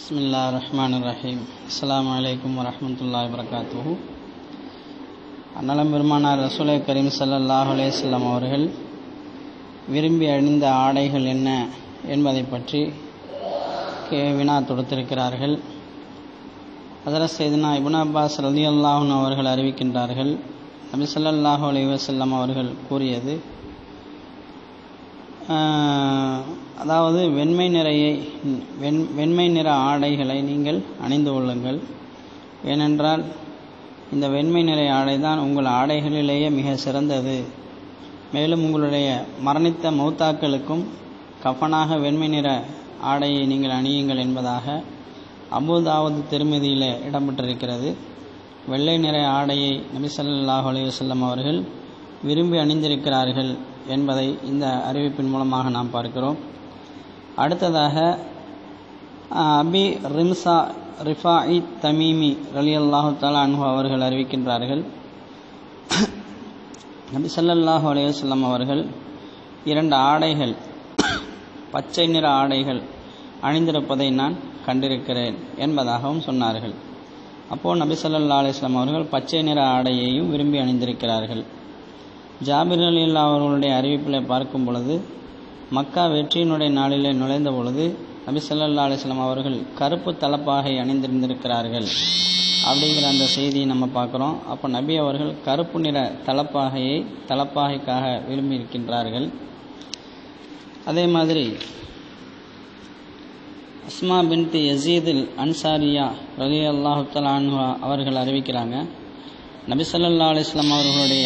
بسم الله الرحمن الرحيم السلام عليكم ورحمة الله وبركاته அன்னலம் பெருமானார் ரசூலை கரீம் ஸல்லல்லாஹு அலைஹி வஸல்லம் அவர்கள் விரும்பி அணிந்த ஆடைகள் என்ன என்பதை பற்றி கே வினா தொடுத்திருக்கிறார்கள் ஹதரத் சைதனா இப்னு அப்பாஸ் ரலியல்லாஹு அன்ஹு அவர்கள் அறிவிக்கின்றார்கள் நபி ஸல்லல்லாஹு அலைஹி வஸல்லம் அவர்கள் கூறியது ஆஹ், அதாவது வெண்மை நிறையை வெண் வெண்மை நிற ஆடைகளை நீங்கள் அணிந்து கொள்ளுங்கள் ஏனென்றால் இந்த வெண்மை நிற ஆடை தான் உங்கள் ஆடைகளிலேயே மிக சிறந்தது மேலும் உங்களுடைய மரணித்த மௌத்தாக்களுக்கும் கஃனாக வெண்மை நிற ஆடையை நீங்கள் அணியுங்கள் என்பதாக அபுதாவது திருமதியில் இடம்பெற்றிருக்கிறது வெள்ளை நிற ஆடையை நபி ஸல்லல்லாஹு அலைஹி வஸல்லம் அவர்கள் விரும்பி அணிந்திருக்கிறார்கள் என்பதை இந்த அறிவிப்பின் மூலமாக நாம் பார்க்கிறோம் அடுத்ததாக ஆஹ், அபி ரிம்சா ரிஃபாஇ தமீமி ரலியல்லாஹு தஆலா அன்ஹு அவர்கள் அறிவிக்கின்றார்கள் நபி ஸல்லல்லாஹு அலைஹி வஸல்லம் அவர்கள் இரண்டு ஆடைகள் பச்சை நிற ஆடைகள் அணிந்திருப்பதை நான் கண்டிருக்கிறேன் என்பதாகவும் சொன்னார்கள் அப்போது நபி ஸல்லல்லாஹு அலைஹி வஸல்லம் அவர்கள் பச்சை நிற ஆடையையும் விரும்பி அணிந்திருக்கிறார்கள் ஜாபிர் அலி அவர்களுடைய அறிவிப்பில் பார்க்கும் பொழுது மக்கா வெற்றியினுடைய நாளிலே நுழைந்த பொழுது நபி ஸல்லல்லாஹு அலைஹி வஸல்லம் அவர்கள் கருப்பு தலப்பாகை அணிந்திருந்திருக்கிறார்கள் அப்படிங்கிற அந்த செய்தியை நம்ம பார்க்குறோம் அப்போ நபி அவர்கள் கருப்பு நிற தலப்பாகையை தலப்பாகைக்காக விரும்பி இருக்கின்றார்கள் அதே மாதிரி அஸ்மா பின்த் யசீதில் அன்சாரியா ரலி அல்லாஹு தலான்ஹா அவர்கள் அறிவிக்கிறாங்க நபி ஸல்லல்லாஹு அலைஹி வஸல்லம் அவர்களுடைய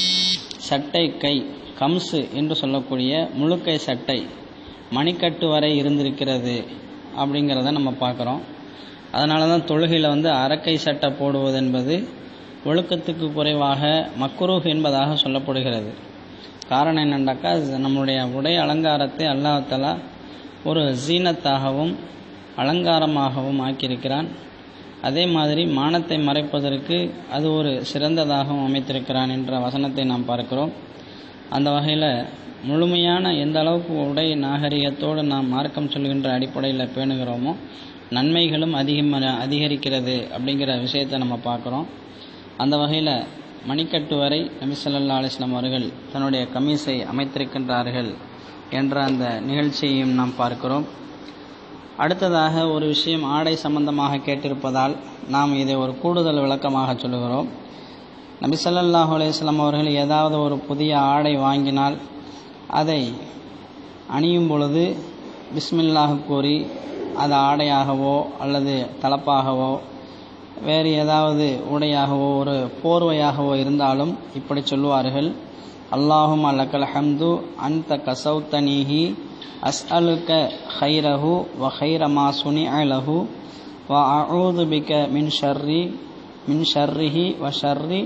சட்டை கை கம்சு என்று சொல்லக்கூடிய முழுக்கை சட்டை மணிக்கட்டு வரை இருந்திருக்கிறது அப்படிங்கிறத நம்ம பார்க்குறோம் அதனால தான் தொழுகையில் வந்து அரக்கை சட்டை போடுவது என்பது ஒழுக்கத்துக்கு குறைவாக மக்குரூஹ் என்பதாக சொல்லப்படுகிறது காரணம் என்னென்னாக்கா அது நம்மளுடைய உடை அலங்காரத்தை அல்லாஹ் ஒரு ஜீனத்தாகவும் அலங்காரமாகவும் ஆக்கியிருக்கிறான் அதே மாதிரி மானத்தை மறைப்பதற்கு அது ஒரு சிறந்ததாகவும் அமைத்திருக்கிறான் என்ற வசனத்தை நாம் பார்க்கிறோம் அந்த வகையில் முழுமையான எந்த அளவுக்கு உடை நாகரிகத்தோடு நாம் மார்க்கம் சொல்கின்ற அடிப்படையில் பேணுகிறோமோ நன்மைகளும் அதிகம் அதிகரிக்கிறது அப்படிங்கிற விஷயத்தை நம்ம பார்க்குறோம் அந்த வகையில் மணிக்கட்டு வரை நபி ஸல்லல்லாஹு அலைஹி வஸல்லம் அவர்கள் தன்னுடைய கமீஸை அமைத்திருக்கின்றார்கள் என்ற அந்த நிகழ்ச்சியையும் நாம் பார்க்கிறோம் அடுத்ததாக ஒரு விஷயம் ஆடை சம்பந்தமாக கேட்டிருப்பதால் நாம் இதை ஒரு கூடுதல் விளக்கமாக சொல்லுகிறோம் நபி ஸல்லல்லாஹு அலைஹி வஸல்லம் அவர்கள் ஏதாவது ஒரு புதிய ஆடை வாங்கினால் அதை அணியும் பொழுது பிஸ்மில்லாஹ் கூறி அது ஆடையாகவோ அல்லது தலப்பாகவோ வேறு ஏதாவது உடையாகவோ ஒரு போர்வையாகவோ இருந்தாலும் இப்படி சொல்லுவார்கள் அல்லாஹும் அல்லக்கல் ஹம்து அந்த கசௌத்தனிஹி அஸ்அலுக்க ஹைரஹு வ ஹைரமா சுனி அலஹு வ அஊது பிக மின் ஷர்ரி மின் ஷர்ரிஹி வ ஷர்ரி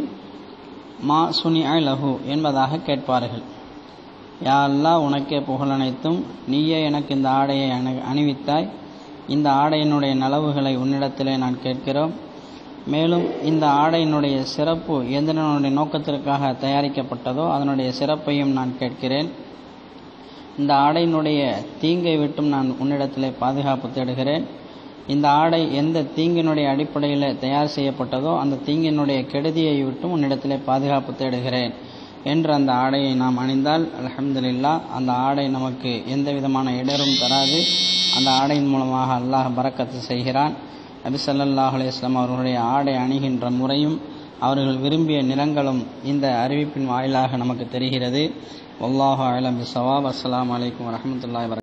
மா சுனி அலஹு என்பதாக கேட்பார்கள் யா அல்லாஹ் உனக்கே புகழனைத்தும் நீயே எனக்கு இந்த ஆடையை அணி அணிவித்தாய் இந்த ஆடையினுடைய நலவுகளை உன்னிடத்திலே நான் கேட்கிறோம் மேலும் இந்த ஆடையினுடைய சிறப்பு எந்தனுடைய நோக்கத்திற்காக தயாரிக்கப்பட்டதோ அதனுடைய சிறப்பையும் நான் கேட்கிறேன் இந்த ஆடையினுடைய தீங்கை விட்டும் நான் உன்னிடத்திலே பாதுகாப்பு தேடுகிறேன் இந்த ஆடை எந்த தீங்கினுடைய அடிப்படையில் தயார் செய்யப்பட்டதோ அந்த தீங்கினுடைய கெடுதியை விட்டும் உன்னிடத்திலே பாதுகாப்பு தேடுகிறேன் என்று அந்த ஆடையை நாம் அணிந்தால் அல்ஹம்துலில்லா அந்த ஆடை நமக்கு எந்த விதமான இடரும் தராது அந்த ஆடையின் மூலமாக அல்லாஹ் பரக்கத்து செய்கிறான் நபி ஸல்லல்லாஹு அலைஹி வஸல்லம் அவர்களுடைய ஆடை அணிகின்ற முறையும் அவர்கள் விரும்பிய நிறங்களும் இந்த அறிவிப்பின் வாயிலாக நமக்கு தெரிகிறது வல்லாஹு அலம் பிசவாப் அஸ்ஸலாமு அலைக்கும் வரஹ்மத்துல்லாஹி வபரகாத்துஹு